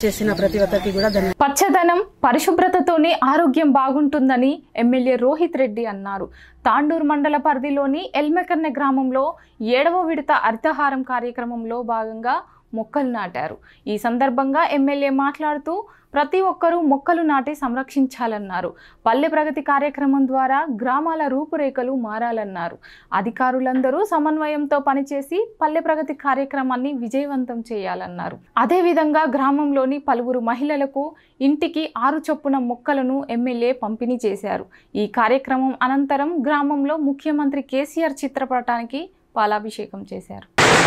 చేసిన ప్రతి ఒక్కరికి కూడా ధన్యవాదాలు పచ్చదనం పరిశుభ్రతతోనే ఆరోగ్యం బాగుంటుందని ఎమ్మెల్యే రోహిత్ రెడ్డి అన్నారు తాండూరు మండల పరిధిలోని ఎల్మెకన్నె గ్రామంలో ఏడవ విడత అర్థహారం కార్యక్రమంలో భాగంగా మొక్కలు నాటారు ఈ సందర్భంగా ఎమ్మెల్యే మాట్లాడుతూ ప్రతి ఒక్కరూ మొక్కలు నాటి సంరక్షించాలన్నారు పల్లె ప్రగతి కార్యక్రమం ద్వారా గ్రామాల రూపురేఖలు మారాలన్నారు అధికారులందరూ సమన్వయంతో పనిచేసి పల్లె ప్రగతి కార్యక్రమాన్ని విజయవంతం చేయాలన్నారు అదేవిధంగా గ్రామంలోని పలువురు మహిళలకు ఇంటికి ఆరు చొప్పున మొక్కలను ఎమ్మెల్యే పంపిణీ చేశారు ఈ కార్యక్రమం అనంతరం గ్రామంలో ముఖ్యమంత్రి కేసీఆర్ చిత్రపటానికి పాలాభిషేకం చేశారు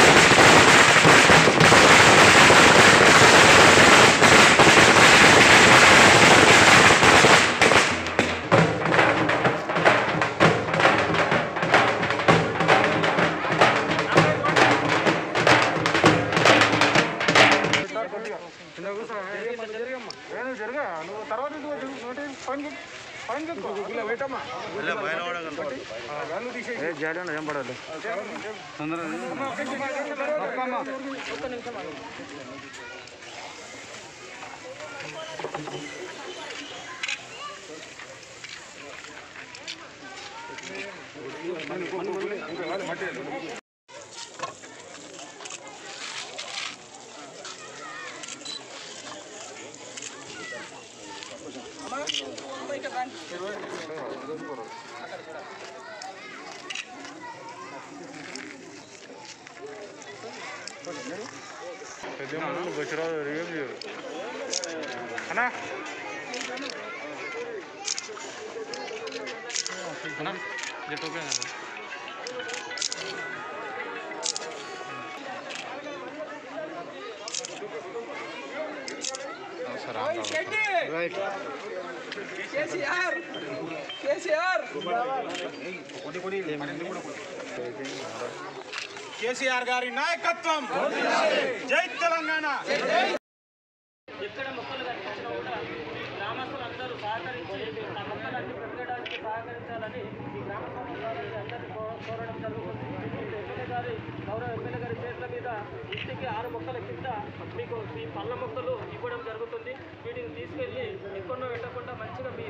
కేసీఆర్ గారి నాయకత్వం జై తెలంగాణ ఎక్కడ మొక్కలు కనిపించినా కూడా గ్రామస్తులందరూ సహకరించి ఆ మొక్కలన్నీ పెరగడానికి సహకరించాలని ఈ గ్రామ సభ్యులందరినీ అందరినీ కో- కోరడం జరుగుతుంది ఇప్పుడు ఎమ్మెల్యే గారి గౌరవ ఎమ్మెల్యే గారి చేతుల మీద ఇంటికి ఆరు మొక్కల కింద మీకు ఈ పళ్ళ మొక్కలు ఇవ్వడం జరుగుతుంది వీటిని తీసుకెళ్ళి ఎక్కడో పెట్టకుండా మంచిగా మీ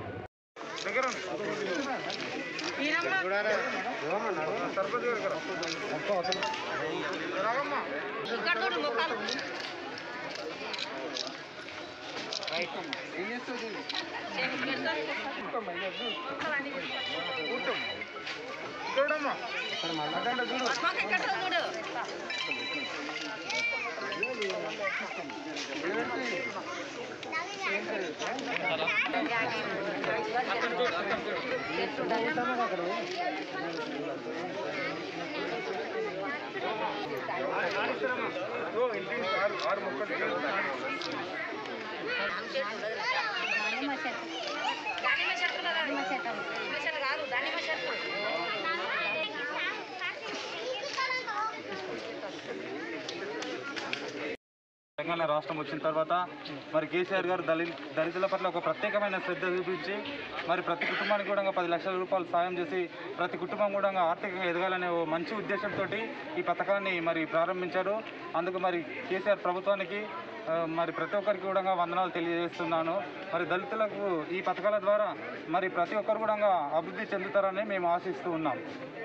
తెలంగాణ రాష్ట్రం వచ్చిన తర్వాత మరి కేసీఆర్ గారు దళి దళితుల పట్ల ఒక ప్రత్యేకమైన శ్రద్ధ చూపించి మరి ప్రతి కుటుంబానికి కూడా పది లక్షల రూపాయలు సాయం చేసి ప్రతి కుటుంబం కూడా ఆర్థికంగా ఎదగాలనే ఓ మంచి ఉద్దేశంతో ఈ పథకాన్ని మరి ప్రారంభించారు అందుకు మరి కేసీఆర్ ప్రభుత్వానికి ఆ, మరి ప్రతి ఒక్కరికి కూడా వందనాలు తెలియజేస్తున్నాను మరి దళితులకు ఈ పథకాల ద్వారా మరి ప్రతి ఒక్కరు కూడా అభివృద్ధి చెందుతారని మేము ఆశిస్తూ ఉన్నాం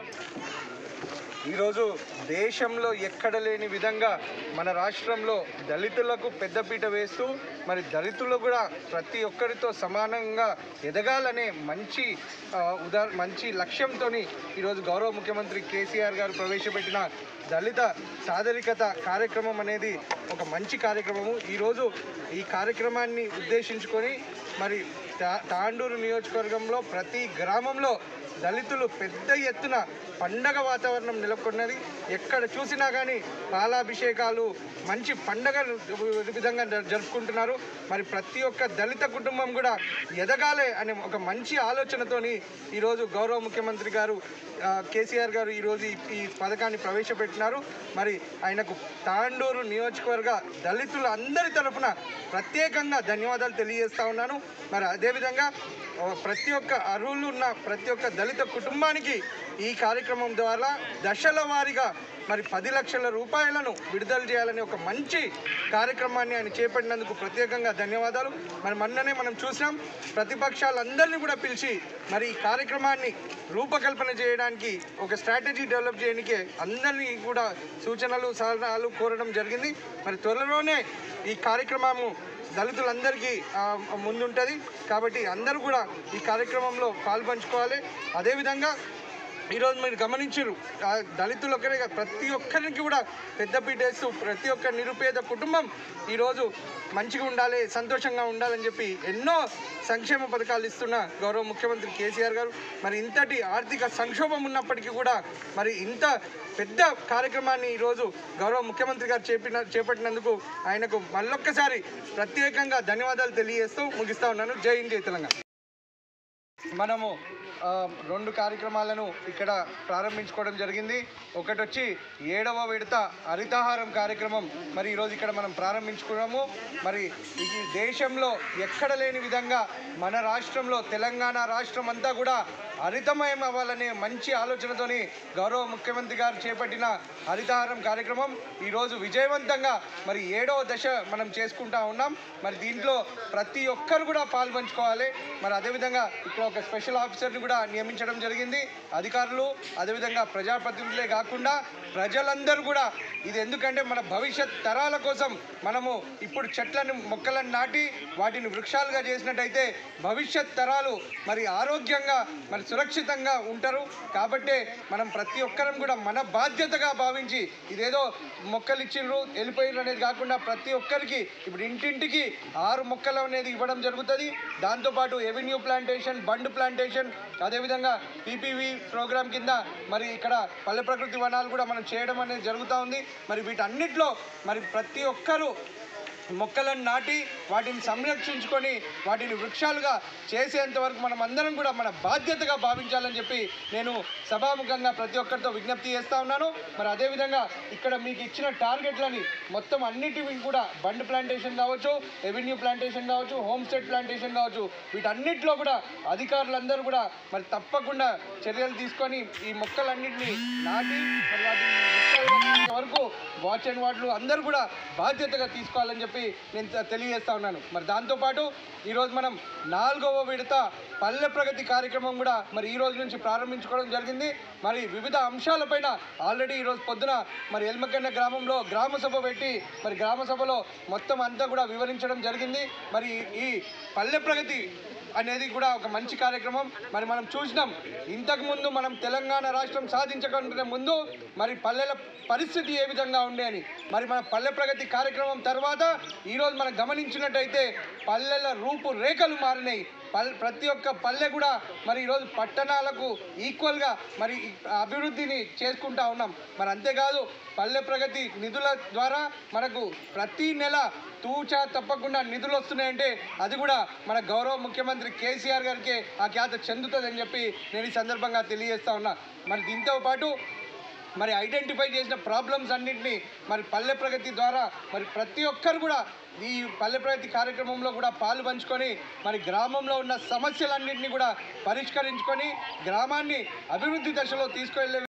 ఈరోజు దేశంలో ఎక్కడ లేని విధంగా మన రాష్ట్రంలో దళితులకు పెద్దపీట వేస్తూ మరి దళితులు కూడా ప్రతి ఒక్కరితో సమానంగా ఎదగాలనే మంచి ఆ, ఉదా మంచి లక్ష్యంతో ఈరోజు గౌరవ ముఖ్యమంత్రి కేసీఆర్ గారు ప్రవేశపెట్టిన దళిత సాదరికత కార్యక్రమం అనేది ఒక మంచి కార్యక్రమము ఈరోజు ఈ కార్యక్రమాన్ని ఉద్దేశించుకొని మరి తా- తాండూరు నియోజకవర్గంలో ప్రతి గ్రామంలో దళితులు పెద్ద ఎత్తున పండగ వాతావరణం నెలకొన్నది ఎక్కడ చూసినా కానీ పాలాభిషేకాలు మంచి పండగ విధంగా జ- జరుపుకుంటున్నారు మరి ప్రతి ఒక్క దళిత కుటుంబం కూడా ఎదగాలి అనే ఒక మంచి ఆలోచనతోని ఈరోజు గౌరవ ముఖ్యమంత్రి గారు ఆ, కేసీఆర్ గారు ఈరోజు ఈ ఈ పథకాన్ని ప్రవేశపెట్టినారు మరి ఆయనకు తాండూరు నియోజకవర్గ దళితుల అందరి తరఫున ప్రత్యేకంగా ధన్యవాదాలు తెలియజేస్తా ఉన్నాను మరి అదేవిధంగా ఆ, ప్రతి ఒక్క అర్హులు ఉన్న ప్రతి ఒక్క దళిత కుటుంబానికి ఈ కార్యక్రమం ద్వారా దశల వారీగా మరి పది లక్షల రూపాయలను విడుదల చేయాలనే ఒక మంచి కార్యక్రమాన్ని ఆయన చేపట్టినందుకు ప్రత్యేకంగా ధన్యవాదాలు మరి మొన్ననే మనం చూసినాం ప్రతిపక్షాలందరినీ కూడా పిలిచి మరి ఈ కార్యక్రమాన్ని రూపకల్పన చేయడానికి ఒక స్ట్రాటజీ డెవలప్ చేయడానికి అందరినీ కూడా సూచనలు సలహాలు కోరడం జరిగింది మరి త్వరలోనే ఈ కార్యక్రమము దళితులందరికీ ఆ, ముందుంటుంది కాబట్టి అందరూ కూడా ఈ కార్యక్రమంలో పాల్పంచుకోవాలి అదేవిధంగా ఈరోజు మీరు గమనించారు దళితులు ఒక్కరే కాదు, ప్రతి ఒక్కరికి కూడా పెద్దపీట వేస్తూ ప్రతి ఒక్క నిరుపేద కుటుంబం ఈరోజు మంచిగా ఉండాలి సంతోషంగా ఉండాలని చెప్పి ఎన్నో సంక్షేమ పథకాలు ఇస్తున్న గౌరవ ముఖ్యమంత్రి కేసీఆర్ గారు మరి ఇంతటి ఆర్థిక సంక్షోభం ఉన్నప్పటికీ కూడా మరి ఇంత పెద్ద కార్యక్రమాన్ని ఈరోజు గౌరవ ముఖ్యమంత్రి గారు చేపిన చేపట్టినందుకు ఆయనకు మళ్ళొక్కసారి ప్రత్యేకంగా ధన్యవాదాలు తెలియజేస్తూ ముగిస్తా ఉన్నాను జై హింద్ జై తెలంగాణ మనము ఆ, రెండు కార్యక్రమాలను ఇక్కడ ప్రారంభించుకోవడం జరిగింది ఒకటి వచ్చి ఏడవ విడత హరితహారం కార్యక్రమం మరి ఈరోజు ఇక్కడ మనం ప్రారంభించుకున్నాము మరి ఈ దేశంలో ఎక్కడ లేని విధంగా మన రాష్ట్రంలో తెలంగాణ రాష్ట్రం అంతా కూడా హరితమయం అవ్వాలనే మంచి ఆలోచనతోని గౌరవ ముఖ్యమంత్రి గారు చేపట్టిన హరితహారం కార్యక్రమం ఈరోజు విజయవంతంగా మరి ఏడవ దశ మనం చేసుకుంటా ఉన్నాం మరి దీంట్లో ప్రతి ఒక్కరు కూడా పాల్పంచుకోవాలి మరి అదేవిధంగా ఇక్కడ ఒక స్పెషల్ ఆఫీసర్ని కూడా నియమించడం జరిగింది అధికారులు అదేవిధంగా ప్రజాప్రతినిధులే కాకుండా ప్రజలందరూ కూడా ఇది ఎందుకంటే మన భవిష్యత్ తరాల కోసం మనము ఇప్పుడు చెట్లను మొక్కలను నాటి వాటిని వృక్షాలుగా చేసినట్టయితే భవిష్యత్ తరాలు మరి ఆరోగ్యంగా మరి సురక్షితంగా ఉంటారు కాబట్టే మనం ప్రతి ఒక్కరం కూడా మన బాధ్యతగా భావించి ఇదేదో మొక్కలు ఇచ్చిండ్రు వెళ్ళిపోయిర్రు అనేది కాకుండా ప్రతి ఒక్కరికి ఇప్పుడు ఇంటింటికి ఆరు మొక్కలు అనేది ఇవ్వడం జరుగుతుంది దాంతోపాటు ఎవెన్యూ ప్లాంటేషన్ బండ్ ప్లాంటేషన్ అదేవిధంగా పీపీవి ప్రోగ్రామ్ కింద మరి ఇక్కడ పల్లె ప్రకృతి వనాలు కూడా మనం చేయడం అనేది జరుగుతూ ఉంది మరి వీటన్నిటిలో మరి ప్రతి ఒక్కరూ మొక్కలను నాటి వాటిని సంరక్షించుకొని వాటిని వృక్షాలుగా చేసేంత వరకు మనం అందరం కూడా మన బాధ్యతగా భావించాలని చెప్పి నేను సభాముఖంగా ప్రతి ఒక్కరితో విజ్ఞప్తి చేస్తా ఉన్నాను మరి అదేవిధంగా ఇక్కడ మీకు ఇచ్చిన టార్గెట్లని మొత్తం అన్నిటివి కూడా బండ్ ప్లాంటేషన్ కావచ్చు రెవెన్యూ ప్లాంటేషన్ కావచ్చు హోమ్ స్టేట్ ప్లాంటేషన్ కావచ్చు వీటన్నిటిలో కూడా అధికారులందరూ కూడా మరి తప్పకుండా చర్యలు తీసుకొని ఈ మొక్కలన్నింటినీ నాటి మరి వాటిని వృక్షాలుగా చేసే వరకు వాచ్ అండ్ వార్డులు అందరూ కూడా బాధ్యతగా తీసుకోవాలని చెప్పి నేను తె- తెలియజేస్తా ఉన్నాను మరి దాంతోపాటు ఈరోజు మనం నాలుగవ విడత పల్లె ప్రగతి కార్యక్రమం కూడా మరి ఈ రోజు నుంచి ప్రారంభించుకోవడం జరిగింది మరి వివిధ అంశాలపైన ఆల్రెడీ ఈరోజు పొద్దున మరి ఎల్మకన్న గ్రామంలో గ్రామ సభ పెట్టి మరి గ్రామ సభలో మొత్తం అంతా కూడా వివరించడం జరిగింది మరి ఈ పల్లె ప్రగతి అనేది కూడా ఒక మంచి కార్యక్రమం మరి మనం చూసినాం ఇంతకు ముందు మనం తెలంగాణ రాష్ట్రం సాధించకుండా ముందు మరి పల్లెల పరిస్థితి ఏ విధంగా ఉండే అని మరి మన పల్లె ప్రగతి కార్యక్రమం తర్వాత ఈరోజు మనం గమనించినట్టయితే పల్లెల రూపు రేఖలు మారినాయి పల్ ప్రతి ఒక్క పల్లె కూడా మరి ఈరోజు పట్టణాలకు ఈక్వల్గా మరి ఈ అభివృద్ధిని చేసుకుంటా ఉన్నాం మరి అంతేకాదు పల్లె ప్రగతి నిధుల ద్వారా మనకు ప్రతి నెల తూచా తప్పకుండా నిధులు వస్తున్నాయంటే అది కూడా మన గౌరవ ముఖ్యమంత్రి కేసీఆర్ గారికి ఆ ఖ్యాత చెందుతుందని చెప్పి నేను ఈ సందర్భంగా తెలియజేస్తా ఉన్నా మరి దీంతో పాటు మరి ఐడెంటిఫై చేసిన ప్రాబ్లమ్స్ అన్నింటినీ మరి పల్లె ప్రగతి ద్వారా మరి ప్రతి ఒక్కరు కూడా ఈ పల్లె ప్రగతి కార్యక్రమంలో కూడా పాలు పంచుకొని మరి గ్రామంలో ఉన్న సమస్యలన్నింటినీ కూడా పరిష్కరించుకొని గ్రామాన్ని అభివృద్ధి దశలో తీసుకువెళ్ళే